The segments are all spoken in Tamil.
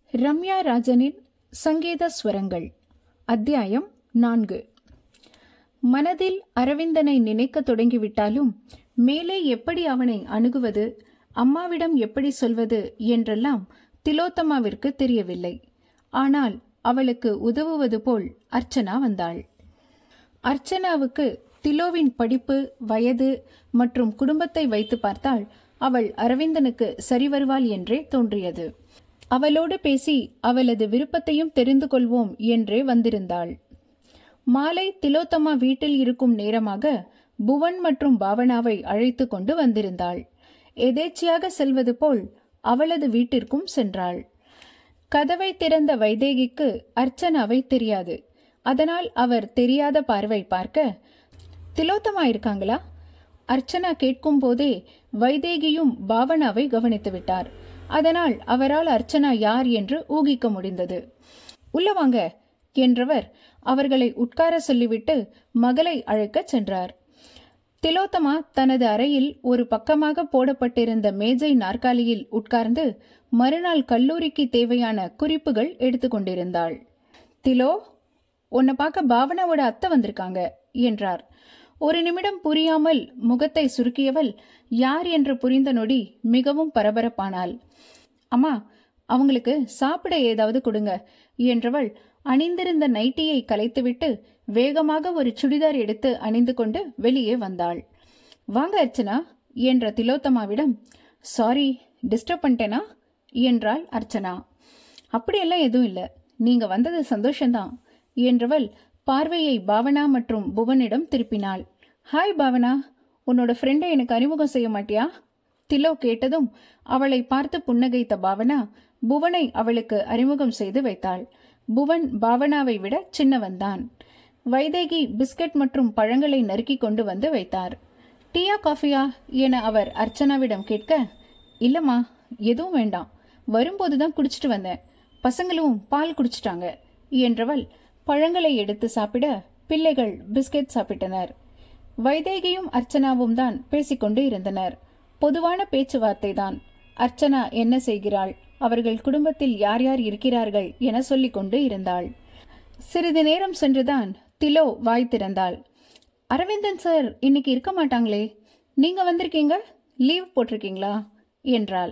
ரம்யா ராஜனின் சங்கீத ஸ்வரங்கள் அத்தியாயம் நான்கு மனதில் அரவிந்தனை நினைக்க தொடங்கிவிட்டாலும் மேலே எப்படி அவனை அணுகுவது அம்மாவிடம் எப்படி சொல்வது என்றெல்லாம் திலோத்தமாவிற்கு தெரியவில்லை ஆனால் அவளுக்கு உதவுவது போல் அர்ச்சனா வந்தாள் அர்ச்சனாவுக்கு திலோவின் படிப்பு வயது மற்றும் குடும்பத்தை வைத்து பார்த்தால் அவள் அரவிந்தனுக்கு சரி வருவாள் என்றே தோன்றியது அவளோடு பேசி அவளது விருப்பத்தையும் தெரிந்து கொள்வோம் என்றே வந்திருந்தாள் மாலை திலோத்தமா வீட்டில் இருக்கும் நேரமாக புவன் மற்றும் பாவனாவை அழைத்து கொண்டு வந்திருந்தாள் எதேச்சியாக செல்வது போல் அவளது வீட்டிற்கும் சென்றாள் கதவை திறந்த வைதேகிக்கு அர்ச்சனாவை தெரியாது அதனால் அவர் தெரியாத பார்வை பார்க்க திலோத்தமா இருக்காங்களா அர்ச்சனா கேட்கும் போதே வைதேகியும் பாவனாவை கவனித்து விட்டார் அதனால் அவரால் அர்ச்சனா யார் என்று ஊகிக்க முடிந்தது உள்ள வாங்க என்றவர் அவர்களை உட்கார சொல்லிவிட்டு மகளை அழைக்கச் சென்றார் திலோத்தமா தனது அறையில் ஒரு பக்கமாக போடப்பட்டிருந்த மேஜை நாற்காலியில் உட்கார்ந்து மறுநாள் கல்லூரிக்கு தேவையான குறிப்புகள் எடுத்துக்கொண்டிருந்தாள் திலோ உன்னை பார்க்க பாவனாவோட அத்தை வந்திருக்காங்க என்றார் ஒரு நிமிடம் புரியாமல் முகத்தை சுருக்கியவள் யார் என்று புரிந்த நொடி மிகவும் பரபரப்பானாள் அம்மா அவங்களுக்கு சாப்பிட ஏதாவது கொடுங்க என்றவள் அணிந்திருந்த நைட்டியை கலைத்துவிட்டு வேகமாக ஒரு சுடிதார் எடுத்து அணிந்து கொண்டு வெளியே வந்தாள் வாங்க அர்ச்சனா என்ற திலோத்தமாவிடம் சாரி டிஸ்டர்ப் பண்ணிட்டேனா என்றாள் அர்ச்சனா அப்படியெல்லாம் எதுவும் இல்லை நீங்க வந்தது சந்தோஷம்தான் என்றவள் பார்வையை பாவனா மற்றும் புவனிடம் திருப்பினாள் ஹாய் பாவனா உன்னோட ஃப்ரெண்டை எனக்கு அறிமுகம் செய்ய மாட்டியா திலோ கேட்டதும் அவளை பார்த்து புன்னகைத்த பாவனா புவனை அவளுக்கு அறிமுகம் செய்து வைத்தாள் புவன் பாவனாவை விட சின்னவன்தான் வைதேகி பிஸ்கட் மற்றும் பழங்களை நறுக்கி கொண்டு வந்து வைத்தார் டீயா காஃபியா என அவர் அர்ச்சனாவிடம் கேட்க இல்லம்மா எதுவும் வேண்டாம் வரும்போது தான் குடிச்சிட்டு வந்தேன் பசங்களும் பால் குடிச்சிட்டாங்க என்றவள் பழங்களை எடுத்து சாப்பிட பிள்ளைகள் பிஸ்கெட் சாப்பிட்டனர் வைதேகியும் அர்ச்சனாவும் தான் பேசிக்கொண்டு இருந்தனர் பொதுவான பேச்சுவார்த்தை தான் அர்ச்சனா என்ன செய்கிறாள் அவர்கள் குடும்பத்தில் யார் யார் இருக்கிறார்கள் என சொல்லிக் கொண்டு இருந்தாள் சிறிது நேரம் சென்றுதான் திலோ வாய் திறந்தாள் அரவிந்தன் சார் இன்னைக்கு இருக்க மாட்டாங்களே நீங்க வந்திருக்கீங்க லீவ் போட்டிருக்கீங்களா என்றாள்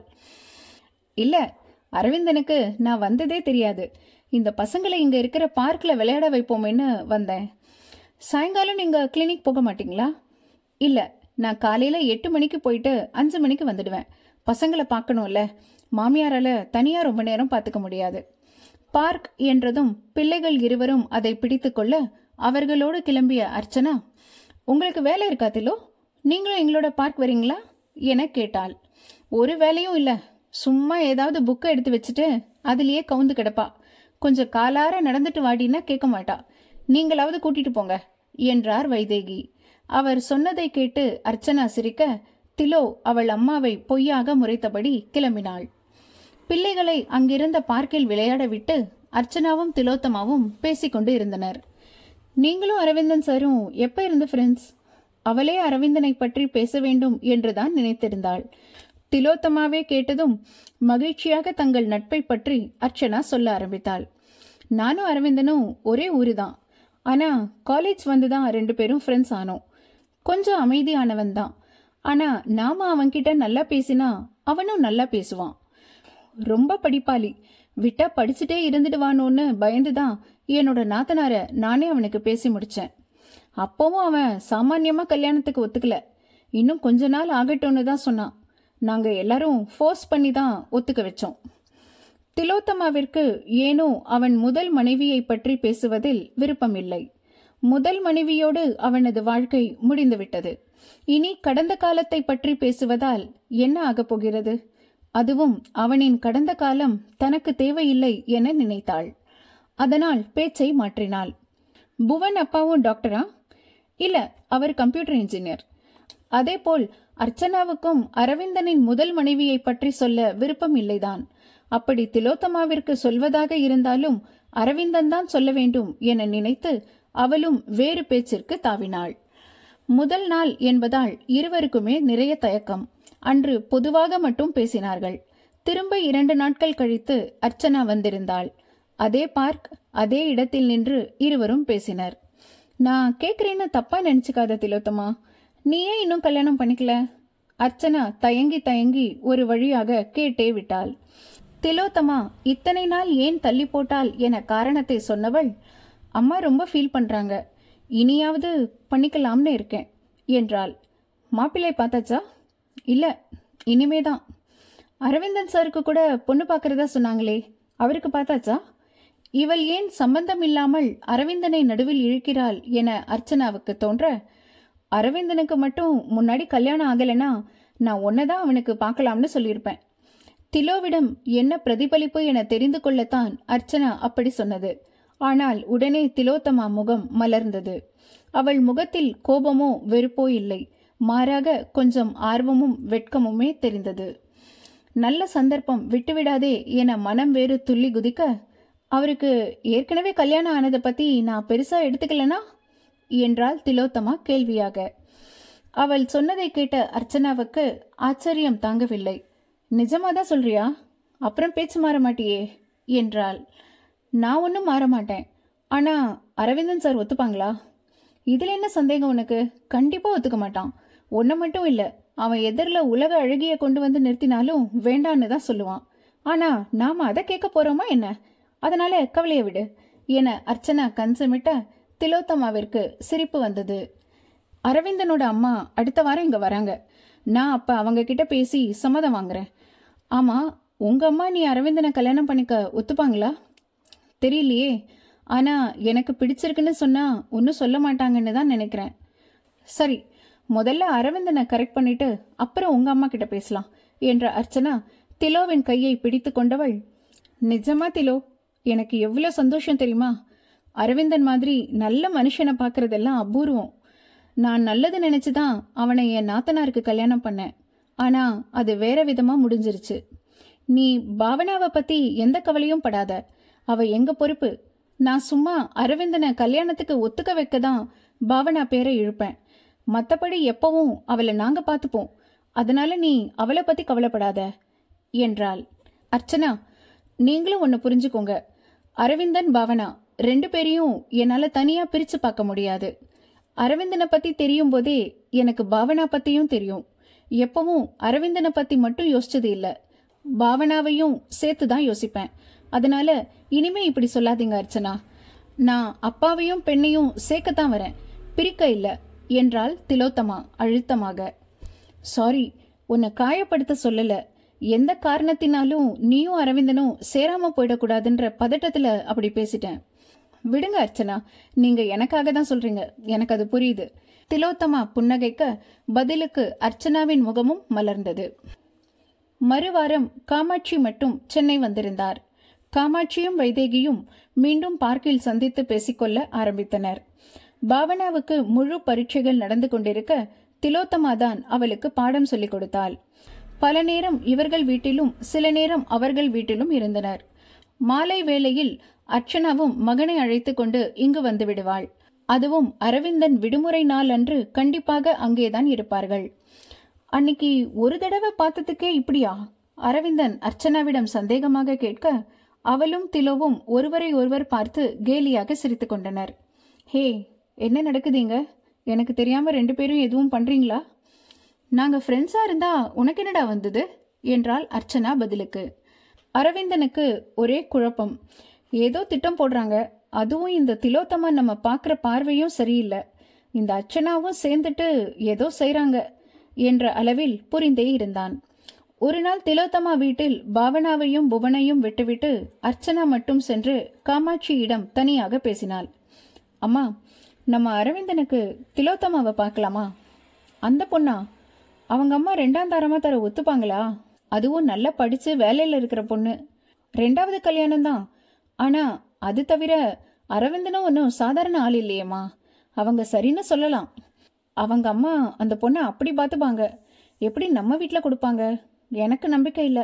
இல்ல அரவிந்தனுக்கு நான் வந்ததே தெரியாது இந்த பசங்களை இங்க இருக்கிற பார்க்ல விளையாட வைப்போமேன்னு வந்தேன் சாயங்காலம் நீங்க கிளினிக் போக மாட்டீங்களா இல்ல நான் காலையில எட்டு மணிக்கு போயிட்டு அஞ்சு மணிக்கு வந்துடுவேன் பசங்களை பார்க்கணும்ல மாமியாரால தனியா ரொம்ப நேரம் பார்த்துக்க முடியாது பார்க் என்றதும் பிள்ளைகள் இருவரும் அதை பிடித்து கொள்ள அவர்களோடு கிளம்பிய அர்ச்சனா உங்களுக்கு வேலை இருக்கா திலோ நீங்களும் எங்களோட பார்க் வரீங்களா என கேட்டாள் ஒரு வேலையும் இல்ல சும்மா ஏதாவது புக்கை எடுத்து வச்சுட்டு அதுலயே கவுந்து கிடப்பா கொஞ்சம் காலார நடந்துட்டு வாடினா கேட்க மாட்டா நீங்களாவது கூட்டிட்டு போங்க என்றார் வைதேகி அவர் சொன்னதை கேட்டு அர்ச்சனா சிரிக்க திலோ அவள் அம்மாவை பொய்யாக முறைத்தபடி கிளம்பினாள் பிள்ளைகளை அங்கிருந்த பார்க்கில் விளையாட விட்டு அர்ச்சனாவும் திலோத்தமாவும் பேசிக்கொண்டு இருந்தனர் நீங்களும் அரவிந்தன் சாரும் எப்ப இருந்து ஃப்ரெண்ட்ஸ் அவளே அரவிந்தனை பற்றி பேச வேண்டும் என்றுதான் நினைத்திருந்தாள் திலோத்தமாவே கேட்டதும் மகிழ்ச்சியாக தங்கள் நட்பை பற்றி அர்ச்சனா சொல்ல ஆரம்பித்தாள் நானும் அரவிந்தனும் ஒரே ஊரு தான் ஆனா காலேஜ் வந்து தான் ரெண்டு பேரும் ஃப்ரெண்ட்ஸ் ஆனோம் கொஞ்சம் அமைதியானவன் தான் ஆனா நாம அவன்கிட்ட நல்லா பேசினா அவனும் நல்லா பேசுவான் ரொம்ப படிப்பாளி விட்டா படிச்சுட்டே இருந்துடுவானோன்னு பயந்துதான் என்னோட நாத்தனார நானே அவனுக்கு பேசி முடிச்சேன் அப்பவும் அவன் சாமான்யமா கல்யாணத்துக்கு ஒத்துக்கல இன்னும் கொஞ்ச நாள் ஆகட்டும்னு தான் சொன்னான் நாங்க எல்லாரும் ஃபோர்ஸ் பண்ணி தான் ஒத்துக்க வச்சோம் திலோத்தமாவிற்கு ஏனோ அவன் முதல் மனைவியை பற்றி பேசுவதில் விருப்பமில்லை முதல் மனைவியோடு அவனது வாழ்க்கை முடிந்துவிட்டது இனி கடந்த காலத்தை பற்றி பேசுவதால் என்ன ஆகப் போகிறது அதுவும் அவனின் கடந்த காலம் தனக்கு தேவையில்லை என நினைத்தாள் அதனால் பேச்சை மாற்றினாள் புவன் அப்பாவும் டாக்டரா இல்ல அவர் கம்ப்யூட்டர் இன்ஜினியர் அதேபோல் அர்ச்சனாவுக்கும் அரவிந்தனின் முதல் மனைவியை பற்றி சொல்ல விருப்பம் இல்லைதான் அப்படி திலோத்தமாவிற்கு சொல்வதாக இருந்தாலும் அரவிந்தன் தான் சொல்ல வேண்டும் என நினைத்து அவளும் வேறு பேச்சிற்கு தாவினாள் முதல் நாள் என்பதால் இருவருக்குமே நிறைய தயக்கம் அன்று பொதுவாக மட்டும் பேசினார்கள் திரும்ப இரண்டு நாட்கள் கழித்து அர்ச்சனா வந்திருந்தாள் அதே பார்க் அதே இடத்தில் நின்று இருவரும் பேசினர் நான் கேட்குறேன்னு தப்பா நினைச்சுக்காத திலோத்தமா நீ ஏன் இன்னும் கல்யாணம் பண்ணிக்கல அர்ச்சனா தயங்கி தயங்கி ஒரு வழியாக கேட்டே விட்டாள் திலோத்தமா இத்தனை நாள் ஏன் தள்ளி போட்டாள் என காரணத்தை சொன்னவள் அம்மா ரொம்ப ஃபீல் பண்றாங்க இனியாவது பண்ணிக்கலாம்னு இருக்கேன் என்றாள் மாப்பிள்ளை பார்த்தாச்சா இல்ல இனிமே தான் அரவிந்தன் சாருக்கு கூட பொண்ணு பார்க்கறதா சொன்னாங்களே அவருக்கு பார்த்தாச்சா இவள் ஏன் சம்பந்தம் இல்லாமல் அரவிந்தனை நடுவில் இழுக்கிறாள் என அர்ச்சனாவுக்கு தோன்ற அரவிந்தனுக்கு மட்டும் முன்னாடி கல்யாணம் ஆகலைன்னா நான் ஒன்னதான் அவனுக்கு பார்க்கலாம்னு சொல்லியிருப்பேன் திலோவிடம் என்ன பிரதிபலிப்பு என தெரிந்து கொள்ளத்தான் அர்ச்சனா அப்படி சொன்னது ஆனால் உடனே திலோத்தமா முகம் மலர்ந்தது அவள் முகத்தில் கோபமோ வெறுப்போ இல்லை மாறாக கொஞ்சம் ஆர்வமும் வெட்கமுமே தெரிந்தது நல்ல சந்தர்ப்பம் விட்டுவிடாதே என மனம் வேறு துள்ளி குதிக்க அவருக்கு ஏற்கனவே கல்யாணம் ஆனதை பத்தி நான் பெருசா எடுத்துக்கலனா என்றாள் திலோத்தமா கேள்வியாக அவள் சொன்னதை கேட்ட அர்ச்சனாவுக்கு ஆச்சரியம் தாங்கவில்லை நிஜமாதான் சொல்றியா அப்புறம் பேச்சு மாற மாட்டியே என்றாள் நான் ஒன்றும் மாற மாட்டேன் ஆனா அரவிந்தன் சார் ஒத்துப்பாங்களா இதுல என்ன சந்தேகம் உனக்கு கண்டிப்பா ஒத்துக்க மாட்டான் ஒன்ன மட்டும் இல்ல அவன் எதிரில் உலக அழகிய கொண்டு வந்து நிறுத்தினாலும் வேண்டான்னு தான் சொல்லுவான் ஆனா நாம அதை கேட்க போறோமா என்ன அதனால கவலையை விடு என அர்ச்சனா கன்சமிட்ட திலோத்தமாவிற்கு சிரிப்பு வந்தது அரவிந்தனோட அம்மா அடுத்த வாரம் இங்க வராங்க நான் அப்ப அவங்க கிட்ட பேசி சம்மதம் வாங்குறேன் ஆமா உங்க அம்மா நீ அரவிந்தனை கல்யாணம் பண்ணிக்க ஒத்துப்பாங்களா தெரியலையே ஆனா எனக்கு பிடிச்சிருக்குன்னு சொன்னா ஒன்றும் சொல்ல மாட்டாங்கன்னு தான் நினைக்கிறேன் சரி முதல்ல அரவிந்தனை கரெக்ட் பண்ணிட்டு அப்புறம் உங்க அம்மா கிட்ட பேசலாம் என்ற அர்ச்சனா திலோவின் கையை பிடித்து கொண்டவள் நிஜமா திலோ எனக்கு எவ்வளோ சந்தோஷம் தெரியுமா அரவிந்தன் மாதிரி நல்ல மனுஷனை பார்க்கறதெல்லாம் அபூர்வம் நான் நல்லது நினைச்சுதான் அவனை என் நாத்தனாருக்கு கல்யாணம் பண்ணேன் ஆனா அது வேற விதமா முடிஞ்சிருச்சு நீ பாவனாவை பத்தி எந்த கவலையும் படாத அவ எங்க பொறுப்பு நான் சும்மா அரவிந்தனை கல்யாணத்துக்கு ஒத்துக்க வைக்க தான் பாவனா பேரை இழுப்பேன் மத்தபடி எப்பவும் அவளை நாங்க பார்த்துப்போம் அதனால நீ அவளை பத்தி கவலைப்படாத என்றாள் அர்ச்சனா நீங்களும் ஒன்னு புரிஞ்சுக்கோங்க அரவிந்தன் பாவனா ரெண்டு பேரையும் என்னால தனியா பிரிச்சு பார்க்க முடியாது அரவிந்தனை பத்தி தெரியும் போதே எனக்கு பாவனா பத்தியும் தெரியும் எப்பவும் அரவிந்தனை பத்தி மட்டும் யோசிச்சது இல்ல பாவனாவையும் சேர்த்து தான் யோசிப்பேன் அதனால இனிமே இப்படி சொல்லாதீங்க அர்ச்சனா நான் அப்பாவையும் பெண்ணையும் சேர்க்கத்தான் வரேன் பிரிக்க இல்ல என்றாள் திலோத்தமா அழுத்தமாக சாரி உன்னை காயப்படுத்த சொல்லல எந்த காரணத்தினாலும் நீயும் அரவிந்தனும் சேராம போயிடக்கூடாதுன்ற பதட்டத்துல அப்படி பேசிட்டேன் விடுங்க அர்ச்சனா நீங்க எனக்காக தான் சொல்றீங்க எனக்கு அது புரியுது திலோத்தமா புன்னகைக்க பதிலுக்கு அர்ச்சனாவின் முகமும் மலர்ந்தது மறுவாரம் காமாட்சி மட்டும் சென்னை வந்திருந்தார் காமாட்சியும் வைதேகியும் மீண்டும் பார்க்கில் சந்தித்து பேசிக்கொள்ள ஆரம்பித்தனர் பாவனாவுக்கு முழு பரீட்சைகள் நடந்து கொண்டிருக்க திலோத்தமா தான் அவளுக்கு பாடம் சொல்லிக் கொடுத்தாள் பல நேரம் இவர்கள் வீட்டிலும் சில நேரம் அவர்கள் வீட்டிலும் இருந்தனர் மாலை வேளையில் அர்ச்சனாவும் மகனை அழைத்து கொண்டு இங்கு வந்து விடுவாள் அதுவும் அரவிந்தன் விடுமுறை நாள் அன்று கண்டிப்பாக அங்கேதான் இருப்பார்கள் அன்னைக்கு ஒரு தடவை பார்த்ததுக்கே இப்படியா அரவிந்தன் அர்ச்சனாவிடம் சந்தேகமாக கேட்க அவளும் திலோவும் ஒருவரை ஒருவர் பார்த்து கேலியாக சிரித்துக் கொண்டனர் ஹே என்ன நடக்குதுங்க எனக்கு தெரியாம ரெண்டு பேரும் எதுவும் பண்றீங்களா நாங்க ஃப்ரெண்ட்ஸா இருந்தா உனக்கு என்னடா வந்தது என்றாள் அர்ச்சனா பதிலுக்கு அரவிந்தனுக்கு ஒரே குழப்பம் ஏதோ திட்டம் போடுறாங்க அதுவும் இந்த திலோத்தமா நம்ம பார்க்குற பார்வையும் சரியில்லை இந்த அர்ச்சனாவும் சேர்ந்துட்டு ஏதோ செய்றாங்க என்ற அளவில் புரிந்தே இருந்தான் ஒரு நாள் திலோத்தமா வீட்டில் பாவனாவையும் புவனையும் விட்டுவிட்டு அர்ச்சனா மட்டும் சென்று காமாட்சியிடம் தனியாக பேசினாள் அம்மா நம்ம அரவிந்தனுக்கு திலோத்தமாவை பார்க்கலாமா அந்த பொண்ணா அவங்க அம்மா ரெண்டாம் தாரமா தர ஒத்துப்பாங்களா அதுவும் நல்லா படிச்சு வேலையில இருக்கிற பொண்ணு ரெண்டாவது கல்யாணம் தான் ஆனா அது தவிர அரவிந்தனும் ஒன்றும் சாதாரண ஆள் இல்லையேம்மா அவங்க சரின்னு சொல்லலாம் அவங்க அம்மா அந்த பொண்ணை அப்படி பார்த்துப்பாங்க எப்படி நம்ம வீட்டில் கொடுப்பாங்க எனக்கு நம்பிக்கை இல்லை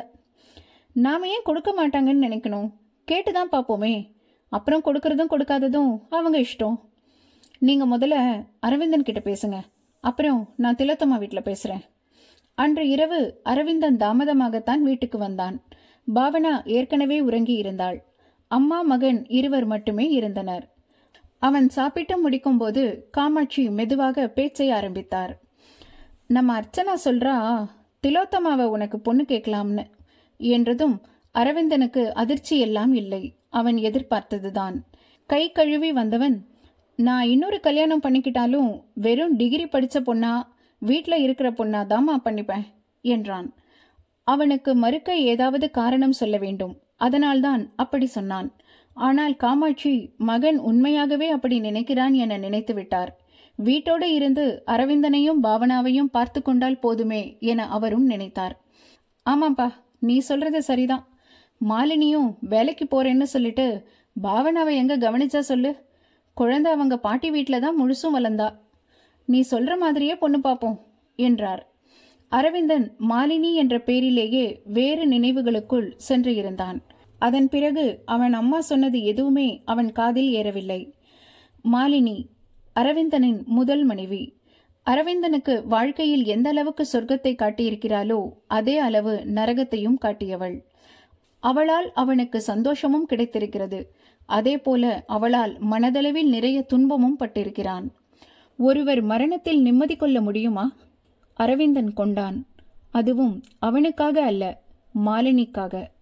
நாம ஏன் கொடுக்க மாட்டாங்கன்னு நினைக்கணும் கேட்டு தான் பார்ப்போமே அப்புறம் கொடுக்கறதும் கொடுக்காததும் அவங்க இஷ்டம் நீங்க முதல்ல அரவிந்தன் கிட்ட பேசுங்க அப்புறம் நான் திலோத்தம்மா வீட்டில் பேசுறேன் அன்று இரவு அரவிந்தன் தாமதமாகத்தான் வீட்டுக்கு வந்தான் பாவனா ஏற்கனவே உறங்கி இருந்தாள் அம்மா மகன் இருவர் மட்டுமே இருந்தனர் அவன் சாப்பிட்டு முடிக்கும்போது காமாட்சி மெதுவாக பேச்சை ஆரம்பித்தார் நம்ம அர்ச்சனா சொல்றா திலோத்தமாவை உனக்கு பொண்ணு கேட்கலாம்னு என்றதும் அரவிந்தனுக்கு அதிர்ச்சி எல்லாம் இல்லை அவன் எதிர்பார்த்ததுதான் கை கழுவி வந்தவன் நான் இன்னொரு கல்யாணம் பண்ணிக்கிட்டாலும் வெறும் டிகிரி படிச்ச பொண்ணா வீட்டில் இருக்கிற பொண்ணா தாமா பண்ணிப்பேன் என்றான் அவனுக்கு மறுக்க ஏதாவது காரணம் சொல்ல வேண்டும் அதனால்தான் அப்படி சொன்னான் ஆனால் காமாட்சி மகன் உண்மையாகவே அப்படி நினைக்கிறான் என நினைத்து விட்டார் வீட்டோடு இருந்து அரவிந்தனையும் பாவனாவையும் பார்த்து கொண்டால் போதுமே என அவரும் நினைத்தார் ஆமாப்பா நீ சொல்றது சரிதான் மாலினியும் வேலைக்கு போறேன்னு சொல்லிட்டு பாவனாவை எங்க கவனிச்சா சொல்லு குழந்தை அவங்க பாட்டி வீட்டில் தான் முழுசும் வளர்ந்தா நீ சொல்ற மாதிரியே பொண்ணு பார்ப்போம் என்றார் அரவிந்தன் மாலினி என்ற பேரிலேயே வேறு நினைவுகளுக்குள் சென்று இருந்தான் அதன் பிறகு அவன் அம்மா சொன்னது எதுவுமே அவன் காதில் ஏறவில்லை மாலினி அரவிந்தனின் முதல் மனைவி அரவிந்தனுக்கு வாழ்க்கையில் எந்த அளவுக்கு சொர்க்கத்தை காட்டியிருக்கிறாளோ அதே அளவு நரகத்தையும் காட்டியவள் அவளால் அவனுக்கு சந்தோஷமும் கிடைத்திருக்கிறது அதே போல அவளால் மனதளவில் நிறைய துன்பமும் பட்டிருக்கிறான் ஒருவர் மரணத்தில் நிம்மதி கொள்ள முடியுமா அரவிந்தன் கொண்டான் அதுவும் அவனுக்காக அல்ல மாலினிக்காக